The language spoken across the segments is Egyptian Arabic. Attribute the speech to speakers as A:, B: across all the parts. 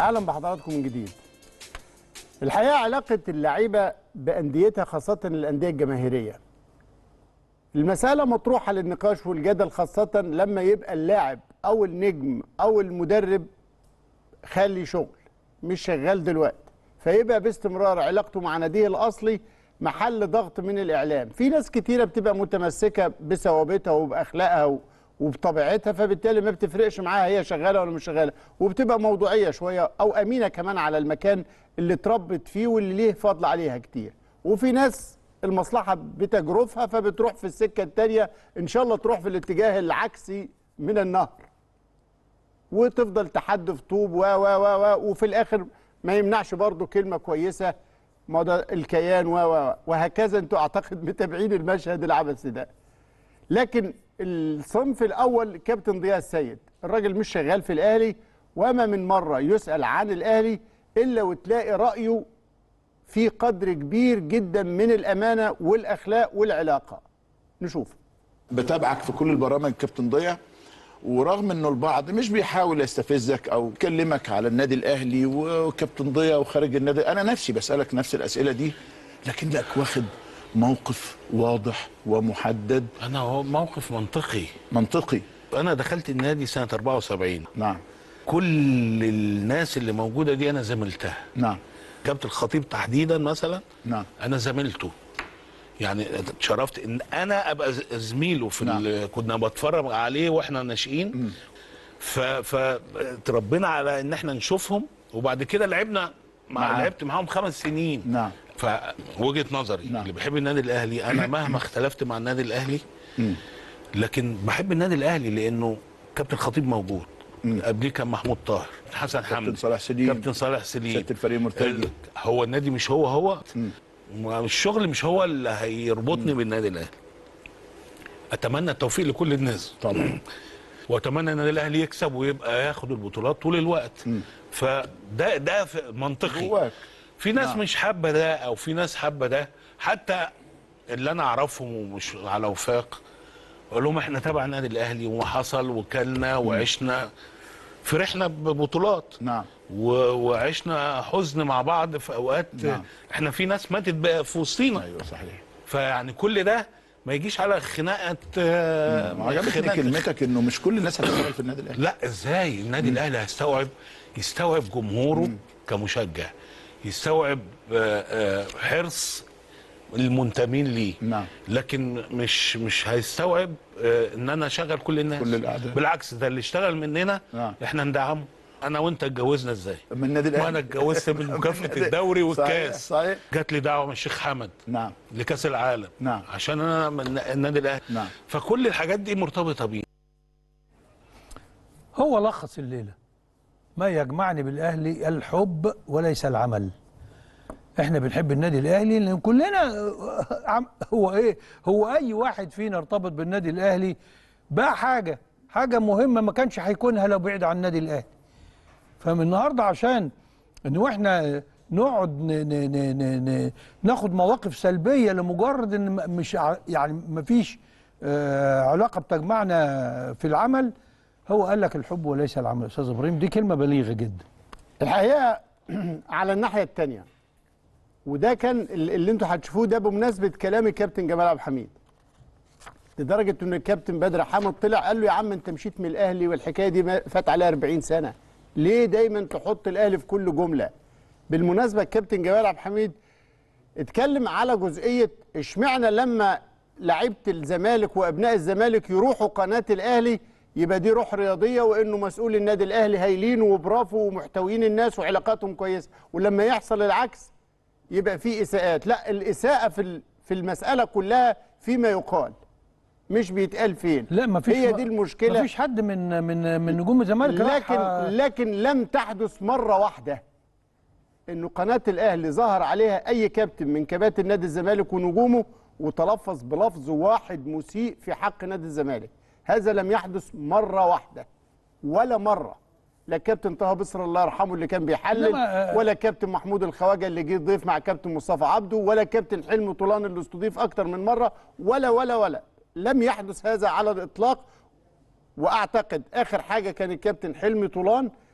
A: اهلا بحضراتكم من جديد الحقيقه علاقه اللعيبه بانديتها خاصه الانديه الجماهيريه المساله مطروحه للنقاش والجدل خاصه لما يبقى اللاعب او النجم او المدرب خالي شغل مش شغال دلوقتي فيبقى باستمرار علاقته مع ناديه الاصلي محل ضغط من الاعلام في ناس كتيره بتبقى متمسكه بثوابتها وباخلاقها و- وبطبيعتها فبالتالي ما بتفرقش معاها هي شغاله ولا مش شغاله وبتبقى موضوعيه شويه او امينه كمان على المكان اللي اتربت فيه واللي ليه فضل عليها كتير وفي ناس المصلحه بتجرفها فبتروح في السكه التانيه ان شاء الله تروح في الاتجاه العكسي من النهر وتفضل تحدف طوب و و و و وفي الاخر ما يمنعش برضه كلمه كويسه ما ده الكيان و و وهكذا انتوا اعتقد متابعين المشهد العبثي ده لكن الصنف الاول كابتن ضياء السيد الراجل مش شغال في الاهلي وما من مره يسال عن الاهلي الا وتلاقي رايه في قدر كبير جدا من الامانه والاخلاق والعلاقه نشوف
B: بتابعك في كل البرامج كابتن ضياء ورغم انه البعض مش بيحاول يستفزك او يكلمك على النادي الاهلي وكابتن ضياء وخارج النادي انا نفسي بسالك نفس الاسئله دي لكنك واخد موقف واضح ومحدد
C: انا هو موقف منطقي
B: منطقي
C: انا دخلت النادي سنه 74
B: نعم
C: كل الناس اللي موجوده دي انا زميلتها
B: نعم
C: كابتن الخطيب تحديدا مثلا
B: نعم
C: انا زميلته يعني اتشرفت ان انا ابقى ز- زميله في
B: نعم.
C: نعم. كنا بتفرج عليه واحنا ناشئين ف فتربينا على ان احنا نشوفهم وبعد كده لعبنا مع
B: معاه.
C: لعبت معاهم خمس سنين
B: نعم
C: فوجهه نظري
B: نعم.
C: اللي بيحب النادي الاهلي انا مهما اختلفت مع النادي الاهلي لكن بحب النادي الاهلي لانه كابتن خطيب موجود قبليه كان محمود طاهر حسن حمدي
B: صالح سليم.
C: كابتن صالح سليم
B: سيادة الفريق مرتجي.
C: ال- هو النادي مش هو هو الشغل مش هو اللي هيربطني بالنادي الاهلي اتمنى التوفيق لكل الناس
B: طبعا
C: واتمنى ان النادي الاهلي يكسب ويبقى ياخد البطولات طول الوقت فده ده في- منطقي
B: جواك.
C: في ناس
B: نعم.
C: مش حابه ده او في ناس حابه ده حتى اللي انا اعرفهم ومش على وفاق اقول لهم احنا تبع النادي الاهلي وحصل وكلنا وعشنا فرحنا ببطولات
B: نعم
C: و- وعشنا حزن مع بعض في اوقات
B: نعم.
C: احنا في ناس ماتت بقى في وسطينا
B: ايوه صحيح
C: فيعني كل ده ما يجيش على خناقه آه،
B: عجبتني
C: خناقة-
B: كلمتك انه مش كل الناس هتشتغل في النادي الاهلي
C: لا ازاي النادي الاهلي هيستوعب يستوعب جمهوره كمشجع يستوعب آه، آه، حرص المنتمين ليه
B: نعم.
C: لكن مش مش هيستوعب آه، ان انا اشغل كل الناس
B: كل الأعداء.
C: بالعكس ده اللي اشتغل مننا
B: نعم.
C: احنا ندعمه انا وانت اتجوزنا ازاي
B: من النادي الاهلي
C: وانا اتجوزت من مكافاه
B: النادي-
C: الدوري والكاس
B: صحيح صحيح
C: جات لي دعوه من الشيخ حمد
B: نعم
C: لكاس العالم
B: نعم.
C: عشان انا من النادي الاهلي
B: نعم.
C: فكل الحاجات دي مرتبطه بيه
D: هو لخص الليلة ما يجمعني بالأهلي الحب وليس العمل احنا بنحب النادي الأهلي لأن كلنا عم- هو ايه هو أي واحد فينا ارتبط بالنادي الأهلي بقى حاجة حاجة مهمة ما كانش هيكونها لو بعد عن النادي الأهلي فمن النهاردة عشان ان احنا نقعد ن ن ن ن ن ناخد مواقف سلبية لمجرد ان م- مش ع- يعني مفيش آه علاقة بتجمعنا في العمل هو قال لك الحب وليس العمل يا استاذ ابراهيم دي كلمه بليغه جدا
A: الحقيقه على الناحيه الثانيه وده كان ال- اللي انتوا هتشوفوه ده بمناسبه كلام الكابتن جمال عبد الحميد لدرجه ان الكابتن بدر حامد طلع قال له يا عم انت مشيت من الاهلي والحكايه دي ما- فات عليها 40 سنه ليه دايما تحط الاهلي في كل جمله بالمناسبه الكابتن جمال عبد الحميد اتكلم على جزئيه اشمعنى لما لعيبه الزمالك وابناء الزمالك يروحوا قناه الاهلي يبقى دي روح رياضيه وانه مسؤول النادي الاهلي هايلين وبرافو ومحتويين الناس وعلاقاتهم كويسه ولما يحصل العكس يبقى في اساءات لا الاساءه في ال- في المساله كلها فيما يقال مش بيتقال فين
D: لا ما فيش
A: هي دي المشكله
D: ما فيش حد من من من نجوم الزمالك راح-
A: لكن لكن لم تحدث مره واحده انه قناه الاهلي ظهر عليها اي كابتن من كباتن نادي الزمالك ونجومه وتلفظ بلفظ واحد مسيء في حق نادي الزمالك هذا لم يحدث مره واحده ولا مره لا كابتن طه بصر الله يرحمه اللي كان بيحلل
D: إنما، آه،
A: ولا كابتن محمود الخواجه اللي جه ضيف مع كابتن مصطفى عبده ولا كابتن حلمي طولان اللي استضيف اكتر من مره ولا ولا ولا لم يحدث هذا على الاطلاق واعتقد اخر حاجه كان الكابتن حلمي طولان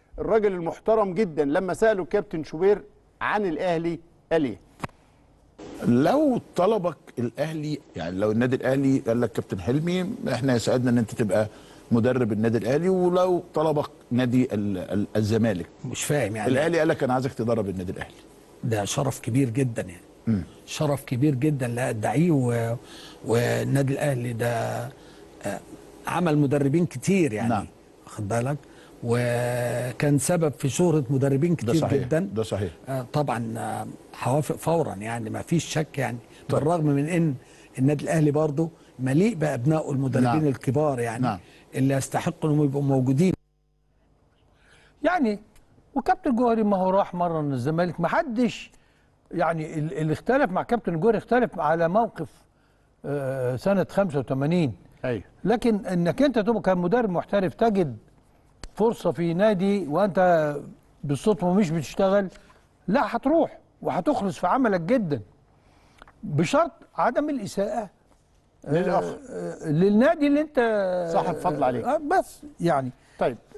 A: الراجل المحترم جدا لما ساله الكابتن شوبير عن الاهلي قال ايه
B: لو طلبك الاهلي يعني لو النادي الاهلي قال لك كابتن حلمي احنا يسعدنا ان انت تبقى مدرب النادي الاهلي ولو طلبك نادي ال- ال- الزمالك
E: مش فاهم يعني
B: الاهلي قال لك انا عايزك تدرب النادي الاهلي
E: ده شرف كبير جدا يعني شرف كبير جدا لا ادعيه و... والنادي الاهلي ده آه، عمل مدربين كتير يعني
B: نعم.
E: واخد بالك وكان سبب في شهرة مدربين
B: ده
E: كتير
B: صحيح
E: جدا
B: ده صحيح
E: آه، طبعا آه، هوافق فورا يعني ما فيش شك يعني بالرغم من ان النادي الاهلي برضه مليء بابنائه المدربين
B: نعم.
E: الكبار يعني
B: نعم.
E: اللي يستحقوا انهم يبقوا موجودين
D: يعني وكابتن جوهري ما هو راح مره من الزمالك ما حدش يعني ال- اللي اختلف مع كابتن جوهري اختلف على موقف آه، سنه 85
A: ايوه
D: لكن انك انت تبقى كمدرب محترف تجد فرصه في نادي وانت بالصدفه مش بتشتغل لا هتروح وهتخلص في عملك جدا بشرط عدم الاساءه
A: للاخ
D: آه، للنادي اللي انت
A: صاحب فضل عليك.
D: آه، بس يعني
A: طيب